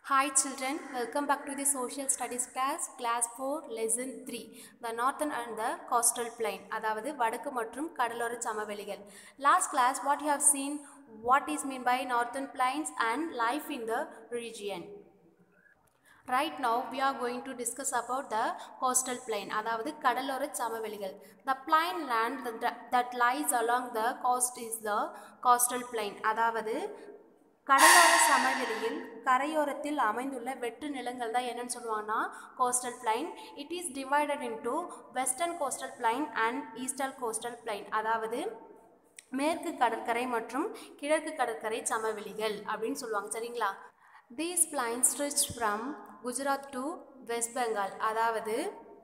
Hi children, welcome back to the social studies class, class 4, lesson 3, the northern and the coastal plain, அதாவது வடக்கு மற்றும் கடலோர சமவெளிகள். Last class, what you have seen, what is mean by northern plains and life in the region. Right now, we are going to discuss about the coastal plain, அதாவது கடலோர சமவெளிகள். The plain land that, that lies along the coast is the coastal plain, அதாவது கடலோர சமவெளியில் கரையோரத்தில் அமைந்துள்ள வெற்று நிலங்கள் தான் என்னன்னு சொல்லுவாங்கன்னா coastal plain it is divided into western coastal plain and eastern coastal plain அதாவது மேற்கு கடற்கரை மற்றும் கிழக்கு கடற்கரை சமவெளிகள் அப்படின்னு சொல்லுவாங்க சரிங்களா these plain stretch from Gujarat to West Bengal அதாவது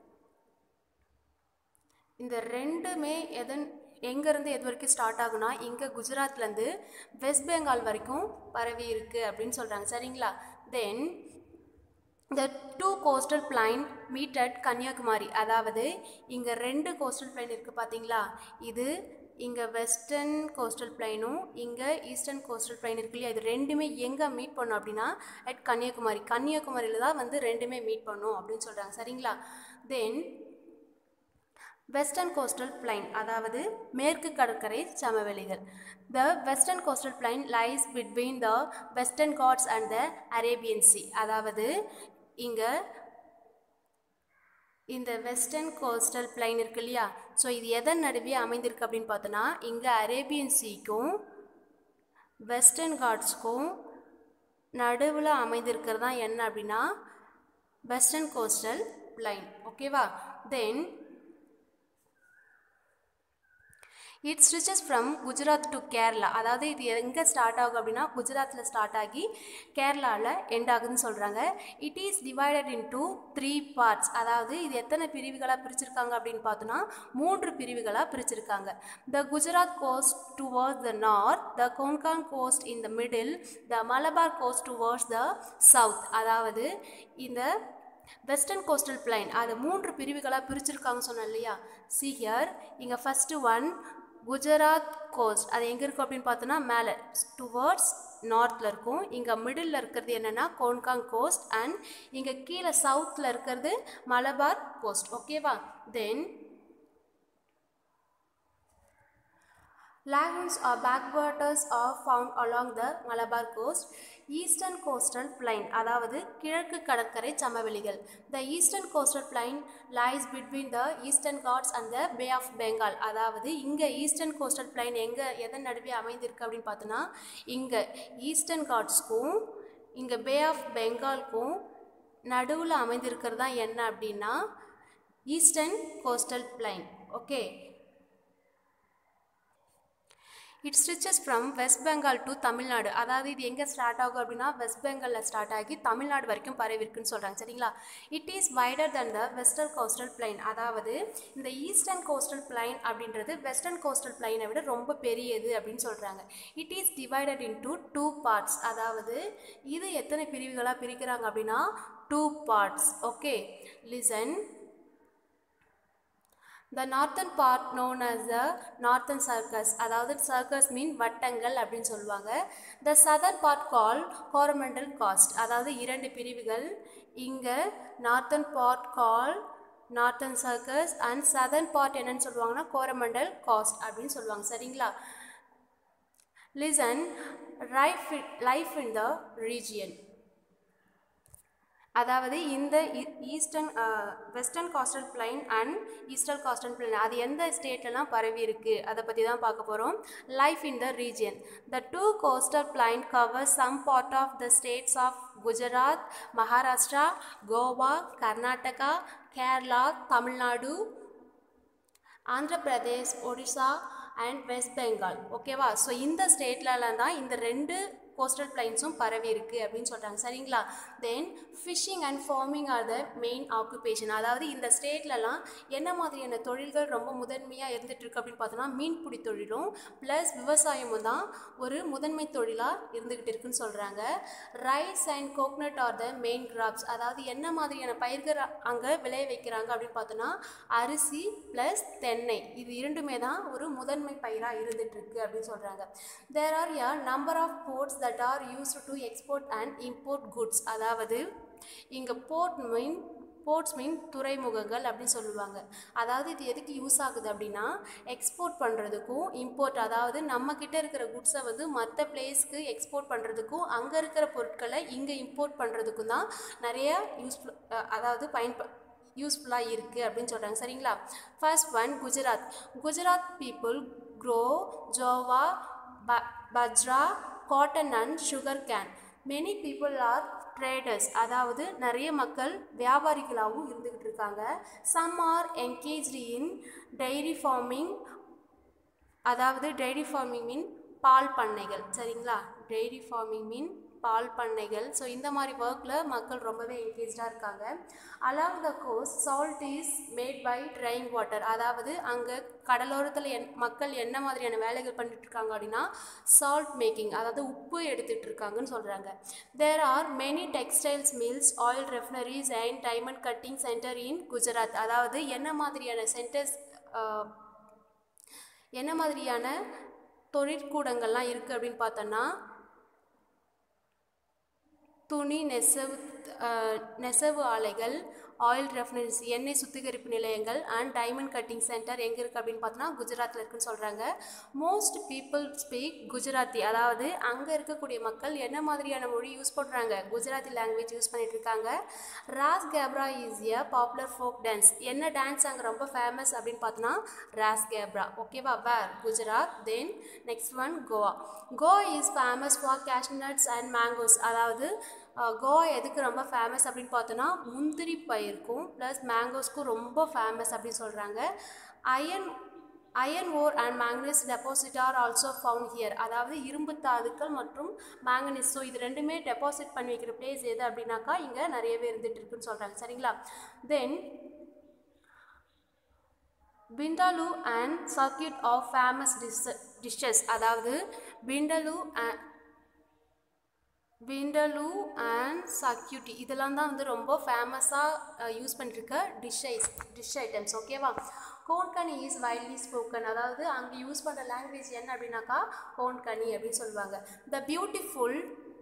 இந்த ரெண்டுமே எதன் எங்கேருந்து எது வரைக்கும் ஸ்டார்ட் ஆகுனா இங்கே குஜராத்லேருந்து வெஸ்ட் பெங்கால் வரைக்கும் பரவி இருக்குது அப்படின்னு சொல்கிறாங்க சரிங்களா then the two coastal plain meet at Kanyakumari அதாவது இங்கே ரெண்டு கோஸ்டல் பிளைன் இருக்குது பார்த்தீங்களா இது இங்கே வெஸ்டர்ன் கோஸ்டல் பிளைனும் இங்கே ஈஸ்டர்ன் கோஸ்டல் பிளைன் இருக்கு இல்லையா இது ரெண்டுமே எங்கே மீட் பண்ணும் அப்படின்னா அட் கன்னியாகுமரி கன்னியாகுமரியில் தான் வந்து ரெண்டுமே மீட் பண்ணும் அப்படின்னு சொல்கிறாங்க சரிங்களா தென் வெஸ்டர்ன் கோஸ்டல் பிளைன் அதாவது மேற்கு கடற்கரை சமவெளிகள் the western coastal plain lies between the Western Ghats and the Arabian Sea அதாவது இங்கே இந்த வெஸ்டர்ன் கோஸ்டல் பிளைன் இருக்கு இல்லையா ஸோ இது எதன் நடுவே அமைந்திருக்கு அப்படின்னு பார்த்தோன்னா இங்கே அரேபியன் சீக்கும் வெஸ்டர்ன் காட்ஸ்க்கும் நடுவில் அமைந்திருக்கிறது தான் என்ன அப்படின்னா வெஸ்டர்ன் கோஸ்டல் பிளைன் ஓகேவா then it stretches from Gujarat to Kerala அதாவது இது எங்கே ஸ்டார்ட் ஆகும் அப்படின்னா குஜராத்தில் ஸ்டார்ட் ஆகி கேரளாவில் எண்ட் ஆகுதுன்னு சொல்கிறாங்க it is divided into three parts அதாவது இது எத்தனை பிரிவுகளாக பிரிச்சிருக்காங்க அப்படின்னு பார்த்தோன்னா மூன்று பிரிவுகளாக பிரிச்சிருக்காங்க the Gujarat coast towards the north the Konkan coast in the middle the Malabar coast towards the south அதாவது இந்த வெஸ்டர்ன் கோஸ்டல் பிளைன் அது மூன்று பிரிவுகளாக பிரிச்சிருக்காங்க சொன்னேன் இல்லையா சி ஹியர் இங்கே ஃபஸ்ட்டு ஒன் குஜராத் கோஸ்ட் அது எங்கே இருக்கும் அப்படின்னு பார்த்தோன்னா மேலே டுவர்ட்ஸ் நார்த்தில் இருக்கும் இங்கே மிடில் இருக்கிறது என்னென்னா கோன்காங் கோஸ்ட் அண்ட் இங்கே கீழே சவுத்தில் இருக்கிறது மலபார் கோஸ்ட் ஓகேவா then Lagoons or backwaters are found along the Malabar coast. Eastern coastal plain அதாவது கிழக்கு கடற்கரை சமவெளிகள் the eastern coastal plain lies between the Eastern Ghats and the Bay of Bengal அதாவது இங்கே ஈஸ்டர்ன் கோஸ்டல் பிளைன் எங்கே எதன் நடுவே அமைந்திருக்கு அப்படின்னு பார்த்தோன்னா இங்கே ஈஸ்டர்ன் காட்ஸ்க்கும் இங்கே பே ஆஃப் பெங்கால்க்கும் நடுவில் அமைந்திருக்கிறது தான் என்ன அப்படின்னா eastern coastal plain okay it stretches from West Bengal to Tamil Nadu அதாவது இது எங்கே ஸ்டார்ட் ஆகும் அப்படின்னா வெஸ்ட் பெங்காலில் ஸ்டார்ட் ஆகி தமிழ்நாடு வரைக்கும் பரவிருக்குன்னு சொல்கிறாங்க சரிங்களா it is wider than the western coastal plain அதாவது இந்த ஈஸ்டர்ன் கோஸ்டல் பிளைன் அப்படின்றது வெஸ்டர்ன் கோஸ்டல் பிளைனை விட ரொம்ப பெரியது அப்படின்னு சொல்கிறாங்க it is divided into two parts அதாவது இது எத்தனை பிரிவுகளாக பிரிக்கிறாங்க அப்படின்னா two parts okay listen the northern part known as the Northern Circars அதாவது சர்க்கஸ் மீன் வட்டங்கள் அப்படின்னு சொல்லுவாங்க the southern part call Coromandel coast அதாவது இரண்டு பிரிவுகள் இங்கே northern part call northern Circars and southern part என்னன்னு சொல்லுவாங்கன்னா கோரமண்டல் காஸ்ட் அப்படின்னு சொல்லுவாங்க சரிங்களா listen life life in the region அதாவது இந்த eastern western coastal plain and eastern coastal plain அது எந்த ஸ்டேட்லலாம் பரவி இருக்குது அதை பற்றி தான் பார்க்க போகிறோம் life in the region the two coastal plain cover some part of the states of Gujarat Maharashtra Goa Karnataka Kerala Tamil Nadu Andhra Pradesh Odisha and West Bengal ஓகேவா ஸோ இந்த ஸ்டேட்லலாம் தான் இந்த ரெண்டு கோஸ்டல் பிளைன்ஸும் பரவி இருக்குது அப்படின்னு சொல்கிறாங்க சரிங்களா then fishing and farming are the main occupation அதாவது இந்த ஸ்டேட்லலாம் என்ன மாதிரியான தொழில்கள் ரொம்ப முதன்மையாக இருந்துகிட்ருக்கு அப்படின்னு பார்த்தோன்னா மீன்பிடி தொழிலும் ப்ளஸ் விவசாயமும் தான் ஒரு முதன்மை தொழிலாக இருந்துக்கிட்டு இருக்குன்னு சொல்கிறாங்க rice and coconut are the main crops அதாவது என்ன மாதிரியான பயிர்கள் அங்கே விளைய வைக்கிறாங்க அப்படின்னு பார்த்தோன்னா அரிசி ப்ளஸ் தென்னை இது இரண்டுமே தான் ஒரு முதன்மை பயிராக இருந்துகிட்ருக்கு அப்படின்னு சொல்கிறாங்க there are a number of ports that are used to export and import goods அதாவது இங்கே போர்ட் மீன் போர்ட்ஸ் மீன் துறைமுகங்கள் அப்படின்னு சொல்லுவாங்க அதாவது இது எதுக்கு யூஸ் ஆகுது அப்படின்னா எக்ஸ்போர்ட் பண்ணுறதுக்கும் இம்போர்ட் அதாவது நம்ம கிட்ட இருக்கிற குட்ஸை வந்து மற்ற பிளேஸ்க்கு எக்ஸ்போர்ட் பண்ணுறதுக்கும் அங்கே இருக்கிற பொருட்களை இங்கே இம்போர்ட் பண்ணுறதுக்கும் தான் நிறைய யூஸ்ஃபுல் அதாவது பயன்ப யூஸ்ஃபுல்லாக இருக்குது அப்படின்னு சொல்கிறாங்க சரிங்களா first one Gujarat Gujarat people grow jowar ப bajra cotton and sugarcane many people are traders அதாவது நிறைய மக்கள் வியாபாரிகளாகவும் இருந்துக்கிட்டு இருக்காங்க some are engaged in dairy farming அதாவது டைரி ஃபார்மிங் மீன் பால் பண்ணைகள் சரிங்களா டைரி ஃபார்மிங் மீன் பால் பண்ணைகள் ஸோ இந்த மாதிரி ஒர்க்கில் மக்கள் ரொம்பவே என்கேஜாக இருக்காங்க along the coast salt is made by drying water அதாவது அங்கே கடலோரத்தில் என் மக்கள் என்ன மாதிரியான வேலைகள் பண்ணிட்டு இருக்காங்க அப்படின்னா சால்ட் மேக்கிங் அதாவது உப்பு எடுத்துகிட்டு இருக்காங்கன்னு சொல்கிறாங்க there are many textiles mills oil refineries and diamond cutting centre in Gujarat அதாவது என்ன மாதிரியான சென்டர்ஸ் என்ன மாதிரியான தொழிற்கூடங்கள்லாம் இருக்குது அப்படின்னு பார்த்தோன்னா துணி நெசவு அஹ், நெசவு ஆலைகள் ஆயில் ரெஃபினரிஸ் எண்ணெய் சுத்திகரிப்பு நிலையங்கள் அண்ட் டைமண்ட் கட்டிங் சென்டர் எங்கே இருக்குது அப்படின்னு பார்த்தோன்னா குஜராத்தில் இருக்குன்னு சொல்கிறாங்க மோஸ்ட் பீப்புள் ஸ்பீக் குஜராத்தி அதாவது அங்கே இருக்கக்கூடிய மக்கள் என்ன மாதிரியான மொழி யூஸ் பண்ணுறாங்க குஜராத்தி லாங்குவேஜ் யூஸ் பண்ணிட்டு இருக்காங்க ராஸ் கேப்ரா is a popular folk dance என்ன டான்ஸ் அங்கே ரொம்ப ஃபேமஸ் அப்படின்னு பார்த்தோன்னா ராஸ் கேப்ரா ஓகேவா where Gujarat then next one Goa Goa is famous for cashew nuts and mangoes அதாவது அஹ், கோவா எதுக்கு ரொம்ப ஃபேமஸ் அப்படின்னு பார்த்தோன்னா முந்திரி பயிருக்கும் ப்ளஸ் மேங்கோஸ்க்கும் ரொம்ப ஃபேமஸ் அப்படின்னு சொல்கிறாங்க iron iron ore and manganese deposit are also found here அதாவது இரும்பு தாதுக்கள் மற்றும் மேங்கனீஸ் ஸோ இது ரெண்டுமே டெபாசிட் பண்ணி வைக்கிற பிளேஸ் எது அப்படின்னாக்கா இங்கே நிறையவே இருந்துட்டு இருக்குன்னு சொல்கிறாங்க சரிங்களா then vindaloo and xacuti of famous dish dishes அதாவது பிண்டலு விண்டலு அண்ட் சக்யூட்டி இதெல்லாம் தான் வந்து ரொம்ப ஃபேமஸாக யூஸ் பண்ணிருக்க டிஷ் ஐஸ் டிஷ் ஐட்டம்ஸ் ஓகேவா கோன்கனி இஸ் வைல்ட்லி ஸ்போக்கன் அதாவது அங்கே யூஸ் பண்ணுற லாங்குவேஜ் என்ன அப்படின்னாக்கா கோன்கனி அப்படின்னு சொல்லுவாங்க the beautiful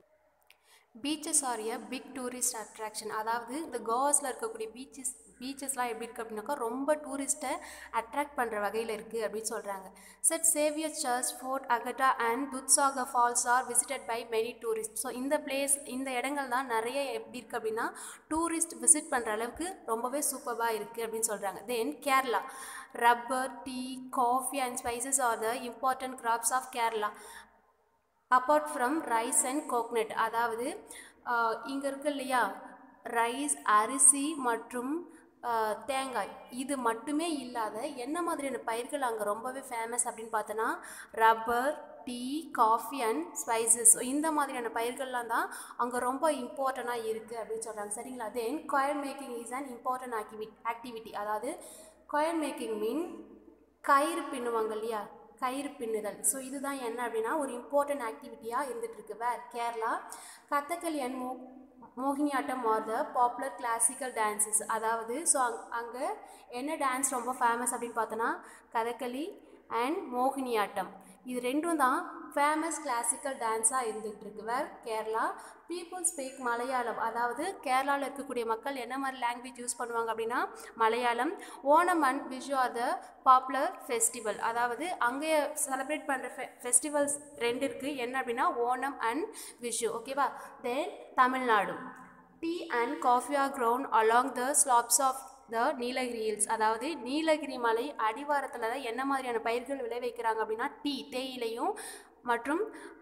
beaches are a big tourist attraction அதாவது இந்த கோவாஸில் இருக்கக்கூடிய பீச்சஸ் பீச்சஸ்லாம் எப்படி இருக்குது அப்படின்னாக்கா ரொம்ப டூரிஸ்ட்டை அட்ராக்ட் பண்ணுற வகையில் இருக்குது அப்படின்னு சொல்கிறாங்க saint Xavier church fort Aguada and Dudhsagar falls are visited by many tourist so இந்த பிளேஸ் இந்த இடங்கள் தான் நிறைய எப்படி இருக்குது அப்படின்னா டூரிஸ்ட் விசிட் பண்ணுற அளவுக்கு ரொம்பவே சூப்பராக இருக்குது அப்படின்னு சொல்கிறாங்க then Kerala rubber tea coffee and spices are the important crops of Kerala apart from rice and coconut அதாவது இங்கே இருக்கு இல்லையா ரைஸ் அரிசி மற்றும் ஆஹ், தேங்காய் இது மட்டுமே இல்லாத என்ன மாதிரியான பயிர்கள் அங்கே ரொம்பவே ஃபேமஸ் அப்படின்னு பார்த்தோன்னா rubber tea coffee and spices இந்த மாதிரியான பயிர்கள்லாம் தான் அங்கே ரொம்ப இம்பார்ட்டண்ட்டாக இருக்குது அப்படின்னு சொல்கிறாங்க சரிங்களா then coin making is an important activity activity அதாவது coin மேக்கிங் மீன் கயிறு பின்னுவாங்க இல்லையா கயிறு பின்னுதல் ஸோ இதுதான் என்ன அப்படின்னா ஒரு இம்பார்ட்டன்ட் ஆக்டிவிட்டியாக இருந்துகிட்ருக்கு வேர் கேரளா கதகளி அண்ட் மோ Mohiniyattam are the popular classical dances அதாவது ஸோ அங் அங்கே என்ன டான்ஸ் ரொம்ப ஃபேமஸ் அப்படின்னு பார்த்தோன்னா கதகளி அண்ட் மோகினியாட்டம் இது ரெண்டும் தான் ஃபேமஸ் கிளாசிக்கல் டான்ஸாக இருந்துகிட்டு இருக்கு where Kerala people speak Malayalam அதாவது கேரளாவில் இருக்கக்கூடிய மக்கள் என்ன மாதிரி லாங்குவேஜ் யூஸ் பண்ணுவாங்க அப்படின்னா Malayalam Onam and Vishu are the popular festival அதாவது அங்கே செலிப்ரேட் பண்ணுற ஃபெ ஃபெஸ்டிவல்ஸ் ரெண்டு இருக்குது என்ன அப்படின்னா ஓணம் அண்ட் விஷு ஓகேவா then Tamil Nadu tea and coffee are grown along the slopes of the Nilgiri hills அதாவது நீலகிரி மலை அடிவாரத்தில் தான் என்ன மாதிரியான பயிர்கள் விளைவிக்கிறாங்க அப்படின்னா டீ தேயிலையும் மற்றும்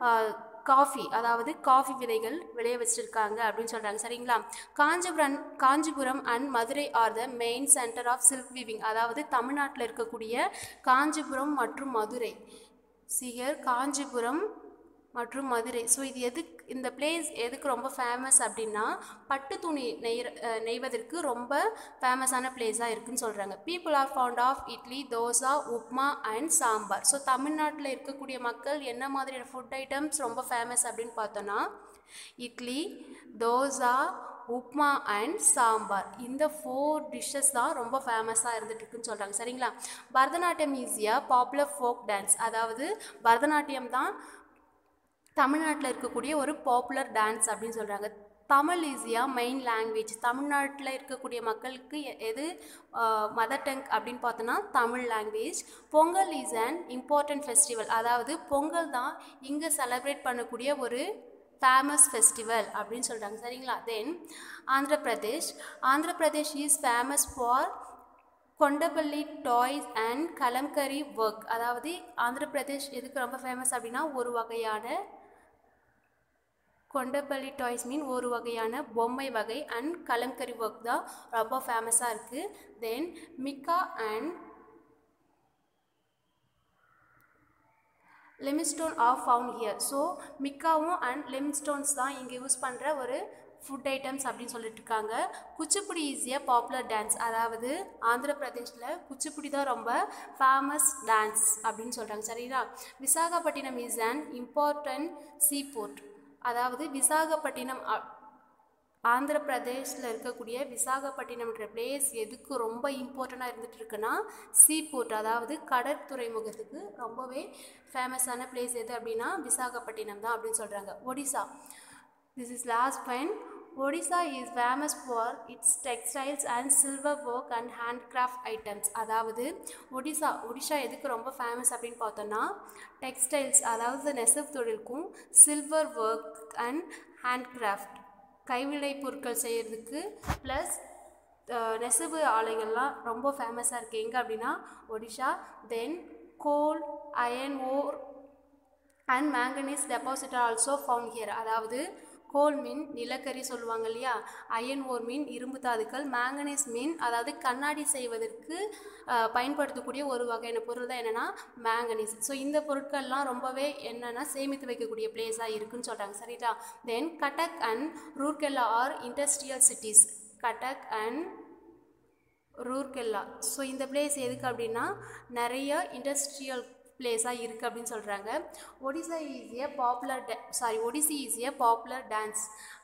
காஃபி அதாவது காஃபி விதைகள் விளைய வச்சிருக்காங்க அப்படின்னு சொல்கிறாங்க சரிங்களா Kanchipuram Kanchipuram and Madurai are the main centre of silk weaving அதாவது தமிழ்நாட்டில் இருக்கக்கூடிய காஞ்சிபுரம் மற்றும் மதுரை சிகர் காஞ்சிபுரம் மற்றும் மதுரை ஸோ இது எதுக்கு இந்த பிளேஸ் எதுக்கு ரொம்ப ஃபேமஸ் அப்படின்னா பட்டு துணி நெய்ற அஹ் நெய்வதற்கு ரொம்ப ஃபேமஸான பிளேஸாக இருக்குன்னு சொல்கிறாங்க people are fond of idli dosa upma and sambar so தமிழ்நாட்டில் இருக்கக்கூடிய மக்கள் என்ன மாதிரியான ஃபுட் ஐட்டம்ஸ் ரொம்ப ஃபேமஸ் அப்படின்னு பார்த்தோன்னா இட்லி தோசா உப்மா அண்ட் சாம்பார் இந்த ஃபோர் டிஷ்ஷஸ் தான் ரொம்ப ஃபேமஸாக இருந்துட்டு இருக்குன்னு சொல்கிறாங்க சரிங்களா பரதநாட்டியம் ஈஸியாக பாப்புலர் ஃபோக் டான்ஸ் அதாவது பரதநாட்டியம் தான் தமிழ்நாட்டில் இருக்கக்கூடிய ஒரு பாப்புலர் டான்ஸ் அப்படின்னு சொல்கிறாங்க தமிழ் ஈஸியாக மெயின் லாங்குவேஜ் தமிழ்நாட்டில் இருக்கக்கூடிய மக்களுக்கு எ- எது மதர் டங் அப்படின்னு பார்த்தோன்னா Tamil language Pongal is an important festival அதாவது பொங்கல் தான் இங்கே செலிப்ரேட் பண்ணக்கூடிய ஒரு ஃபேமஸ் ஃபெஸ்டிவல் அப்படின்னு சொல்கிறாங்க சரிங்களா then Andhra Pradesh Andhra Pradesh is famous for Kondapalli toys and Kalamkari work அதாவது ஆந்திர பிரதேஷ் எதுக்கு ரொம்ப ஃபேமஸ் அப்படின்னா ஒரு வகையான கொண்டப்பள்ளி டாய்ஸ் மீன் ஒரு வகையான பொம்மை வகை அண்ட் கலம்கரி ஒர்க் தான் ரொம்ப ஃபேமஸாக இருக்குது then mica and limestone are found here so மிக்காவும் அண்ட் லிமிஸ்டோன்ஸ் தான் இங்கே யூஸ் பண்ணுற ஒரு ஃபுட் ஐட்டம்ஸ் அப்படின்னு சொல்லிட்டு இருக்காங்க குச்சிப்புடி ஈஸியாக பாப்புலர் டான்ஸ் அதாவது ஆந்திர பிரதேஷில் குச்சிப்புடி தான் ரொம்ப ஃபேமஸ் டான்ஸ் அப்படின்னு சொல்கிறாங்க சரிங்களா Visakhapatnam is an important seaport அதாவது விசாகப்பட்டினம் அ- ஆந்திர பிரதேஷில் இருக்கக்கூடிய விசாகப்பட்டினம்ன்ற பிளேஸ் எதுக்கு ரொம்ப இம்பார்ட்டண்ட்டாக இருந்துட்டு இருக்குன்னா சீபோர்ட் அதாவது கடற்துறைமுகத்துக்கு ரொம்பவே ஃபேமஸான பிளேஸ் எது அப்படின்னா விசாகப்பட்டினம் தான் அப்படின்னு சொல்கிறாங்க Odisha this is last point Odisha is famous for its textiles and silver work and handicraft items அதாவது ஒடிசா ஒடிஷா எதுக்கு ரொம்ப ஃபேமஸ் அப்படின்னு பார்த்தோன்னா டெக்ஸ்டைல்ஸ் அதாவது நெசவு தொழிலுக்கும் சில்வர் ஒர்க் அண்ட் ஹேண்ட்கிராஃப்ட் கைவினை பொருட்கள் செய்கிறதுக்கு ப்ளஸ் நெசவு ஆலைகள்லாம் ரொம்ப ஃபேமஸாக இருக்குது எங்கே அப்படின்னா Odisha then coal iron ore and manganese deposit also found here அதாவது கோல் மீன் நிலக்கரி சொல்லுவாங்க இல்லையா அயன் ஓர் மீன் இரும்பு தாதுக்கள் மேங்கனீஸ் மீன் அதாவது கண்ணாடி செய்வதற்கு அஹ், பயன்படுத்தக்கூடிய ஒரு வகையான பொருள் தான் என்னென்னா மேங்கனீஸ் ஸோ இந்த பொருட்கள்லாம் ரொம்பவே என்னென்னா சேமித்து வைக்கக்கூடிய பிளேஸாக இருக்குன்னு சொல்கிறாங்க சரிங்களா then Cuttack and Rourkela are industrial cities Cuttack and Rourkela so இந்த பிளேஸ் எதுக்கு அப்படின்னா நிறைய இண்டஸ்ட்ரியல் பிளேஸாக இருக்குது அப்படின்னு சொல்கிறாங்க Odisha is a popular sorry Odissi is a popular dance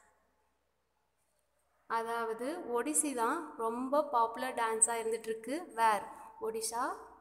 அதாவது ஒடிசி தான் ரொம்ப பாப்புலர் டான்ஸாக இருந்துகிட்ருக்கு where Odisha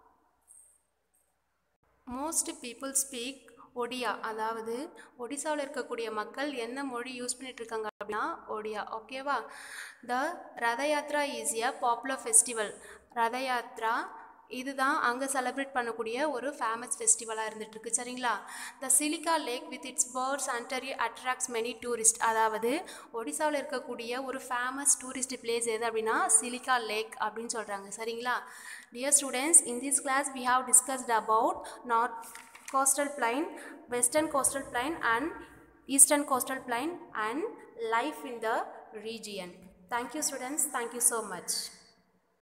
most people speak Odia அதாவது ஒடிசாவில் இருக்கக்கூடிய மக்கள் என்ன மொழி யூஸ் பண்ணிட்டு இருக்காங்க அப்படின்னா ஒடியா ஓகேவா the Ratha Yatra is a popular festival Ratha Yatra இதுதான் அங்கே செலிப்ரேட் பண்ணக்கூடிய ஒரு ஃபேமஸ் ஃபெஸ்டிவலாக இருந்துட்டு இருக்கு சரிங்களா the Chilika lake with its birds அண்டரி அட்ராக்ட்ஸ் மெனி டூரிஸ்ட் அதாவது ஒடிசாவில் இருக்கக்கூடிய ஒரு ஃபேமஸ் டூரிஸ்ட் பிளேஸ் எது அப்படின்னா சிலிகா லேக் அப்படின்னு சொல்கிறாங்க சரிங்களா dear students in this class we have discussed about north coastal plain western coastal plain and eastern coastal plain and life in the region thank you students thank you so much